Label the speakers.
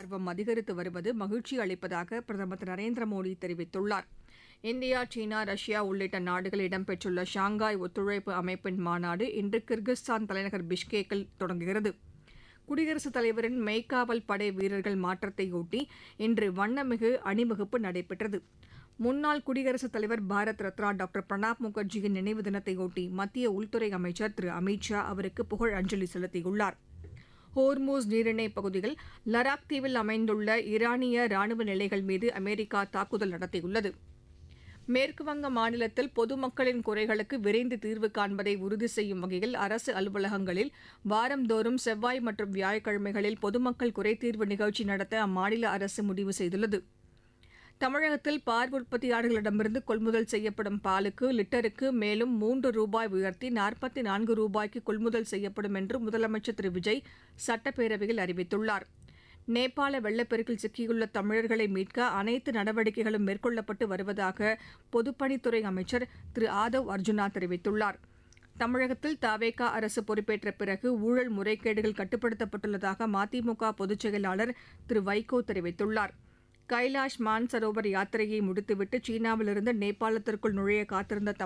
Speaker 1: ஆர்வம் அதிகரித்து வருவது மகிழ்ச்சி அளிப்பதாக பிரதமர் திரு நரேந்திர மோடி தெரிவித்துள்ளார் இந்தியா சீனா ரஷ்யா உள்ளிட்ட நாடுகள் இடம்பெற்றுள்ள ஷாங்காய் ஒத்துழைப்பு அமைப்பின் மாநாடு இன்று கிர்கிஸ்தான் தலைநகர் பிஷ்கேக்கில் தொடங்குகிறது குடியரசுத் தலைவரின் மெய்க்காவல் படை வீரர்கள் மாற்றத்தையொட்டி இன்று வண்ணமிகு அணிவகுப்பு நடைபெற்றது முன்னாள் குடியரசுத் தலைவர் பாரத் ரத்னா டாக்டர் பிரணாப் முகர்ஜியின் நினைவு தினத்தையொட்டி மத்திய உள்துறை அமைச்சர் திரு அமித் ஷா அவருக்கு புகழ் அஞ்சலி செலுத்தியுள்ளார் ஹோர்மூஸ் நீரிணை பகுதியில் லடாக் தீவில் அமைந்துள்ள ஈரானிய ராணுவ நிலைகள் மீது அமெரிக்கா தாக்குதல் நடத்தியுள்ளது மேற்குவங்க மாநிலத்தில் பொதுமக்களின் குறைகளுக்கு விரைந்து தீர்வு காண்பதை உறுதி செய்யும் வகையில் அரசு அலுவலகங்களில் வாரந்தோறும் செவ்வாய் மற்றும் வியாழக்கிழமைகளில் பொதுமக்கள் குறைதீர்வு நிகழ்ச்சி நடத்த அம்மாநில அரசு முடிவு செய்துள்ளது தமிழகத்தில் பால் உற்பத்தியாளர்களிடமிருந்து கொள்முதல் செய்யப்படும் பாலுக்கு லிட்டருக்கு மேலும் மூன்று ரூபாய் உயர்த்தி நாற்பத்தி நான்கு ரூபாய்க்கு கொள்முதல் செய்யப்படும் என்று முதலமைச்சர் திரு விஜய் சட்டப்பேரவையில் அறிவித்துள்ளார் நேபாள வெள்ளப்பெருக்கில் சிக்கியுள்ள தமிழர்களை மீட்க அனைத்து நடவடிக்கைகளும் மேற்கொள்ளப்பட்டு வருவதாக பொதுப்பணித்துறை அமைச்சர் திரு ஆதவ் அர்ஜுனா தெரிவித்துள்ளார் தமிழகத்தில் தாவேகா அரசு பொறுப்பேற்ற பிறகு ஊழல் முறைகேடுகள் கட்டுப்படுத்தப்பட்டுள்ளதாக மதிமுக பொதுச் செயலாளர் திரு வைகோ தெரிவித்துள்ளார் கைலாஷ் மான்சரோவர் யாத்திரையை முடித்துவிட்டு சீனாவிலிருந்து நேபாளத்திற்குள் நுழைய காத்திருந்த